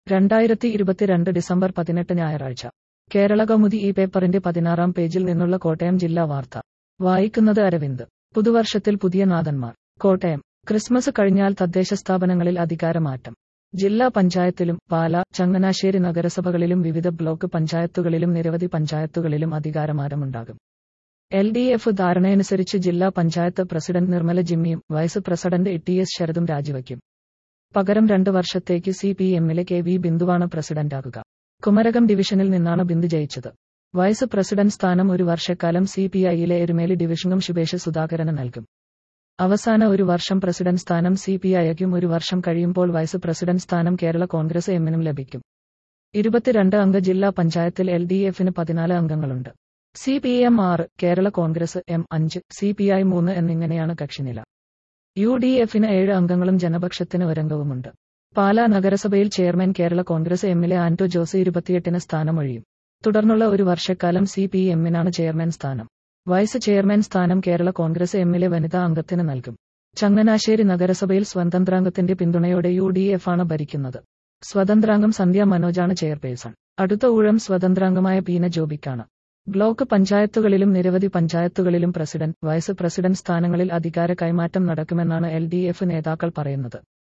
രണ്ടായിരത്തി ഇരുപത്തിരണ്ട് ഡിസംബർ പതിനെട്ട് ഞായറാഴ്ച കേരള കൗമുദി ഈ പേപ്പറിന്റെ പതിനാറാം പേജിൽ നിന്നുള്ള കോട്ടയം ജില്ലാ വാർത്ത വായിക്കുന്നത് അരവിന്ദ് പുതുവർഷത്തിൽ പുതിയ നാഥന്മാർ കോട്ടയം ക്രിസ്മസ് കഴിഞ്ഞാൽ തദ്ദേശ സ്ഥാപനങ്ങളിൽ അധികാരമാറ്റം ജില്ലാ പഞ്ചായത്തിലും പാല ചങ്ങനാശ്ശേരി നഗരസഭകളിലും വിവിധ ബ്ലോക്ക് പഞ്ചായത്തുകളിലും നിരവധി പഞ്ചായത്തുകളിലും അധികാരമാറ്റമുണ്ടാകും എൽ ഡി എഫ് ധാരണയനുസരിച്ച് ജില്ലാ പഞ്ചായത്ത് പ്രസിഡന്റ് നിർമ്മല ജിമ്മിയും വൈസ് പ്രസിഡന്റ് ടി എസ് ശരതും രാജിവയ്ക്കും പകരം രണ്ട് വർഷത്തേക്ക് സി പി എമ്മിലെ കെ വി ബിന്ദുവാണ് പ്രസിഡന്റാകുക കുമരകം ഡിവിഷനിൽ നിന്നാണ് ബിന്ദു ജയിച്ചത് വൈസ് പ്രസിഡന്റ് സ്ഥാനം ഒരു വർഷക്കാലം സി പി ഐയിലെ എരുമേലി ഡിവിഷനും ശുഭേഷ് സുധാകരന് നൽകും അവസാന ഒരു വർഷം പ്രസിഡന്റ് സ്ഥാനം സി പി ഐക്കും ഒരു വർഷം കഴിയുമ്പോൾ വൈസ് പ്രസിഡന്റ് സ്ഥാനം കേരള കോൺഗ്രസ് എമ്മിനും ലഭിക്കും ഇരുപത്തിരണ്ട് അംഗ ജില്ലാ പഞ്ചായത്തിൽ എൽ ഡി എഫിന് പതിനാല് അംഗങ്ങളുണ്ട് സി പി എം ആറ് കേരള കോൺഗ്രസ് എം അഞ്ച് സി പി ഐ മൂന്ന് എന്നിങ്ങനെയാണ് കക്ഷിനില യു ഡി എഫിന് ഏഴ് അംഗങ്ങളും ജനപക്ഷത്തിന് ഒരംഗവുമുണ്ട് പാലാ നഗരസഭയിൽ ചെയർമാൻ കേരള കോൺഗ്രസ് എമ്മിലെ ആന്റോ ജോസ് ഇരുപത്തിയെട്ടിന് സ്ഥാനമൊഴിയും തുടർന്നുള്ള ഒരു വർഷക്കാലം സി പി എമ്മിനാണ് ചെയർമാൻ സ്ഥാനം വൈസ് ചെയർമാൻ സ്ഥാനം കേരള കോൺഗ്രസ് എമ്മിലെ വനിതാ അംഗത്തിന് നൽകും ചങ്ങനാശ്ശേരി നഗരസഭയിൽ സ്വതന്ത്രാംഗത്തിന്റെ പിന്തുണയോടെ യു ഡി എഫ് ആണ് ഭരിക്കുന്നത് സ്വതന്ത്രാംഗം സന്ധ്യ മനോജാണ് ചെയർപേഴ്സൺ അടുത്ത ഊഴം സ്വതന്ത്രാംഗമായ പീന ജോബിക്കാണ് ബ്ലോക്ക് പഞ്ചായത്തുകളിലും നിരവധി പഞ്ചായത്തുകളിലും പ്രസിഡന്റ് വൈസ് പ്രസിഡന്റ് സ്ഥാനങ്ങളിൽ അധികാര കൈമാറ്റം നടക്കുമെന്നാണ് എൽ ഡി എഫ് നേതാക്കൾ പറയുന്നത്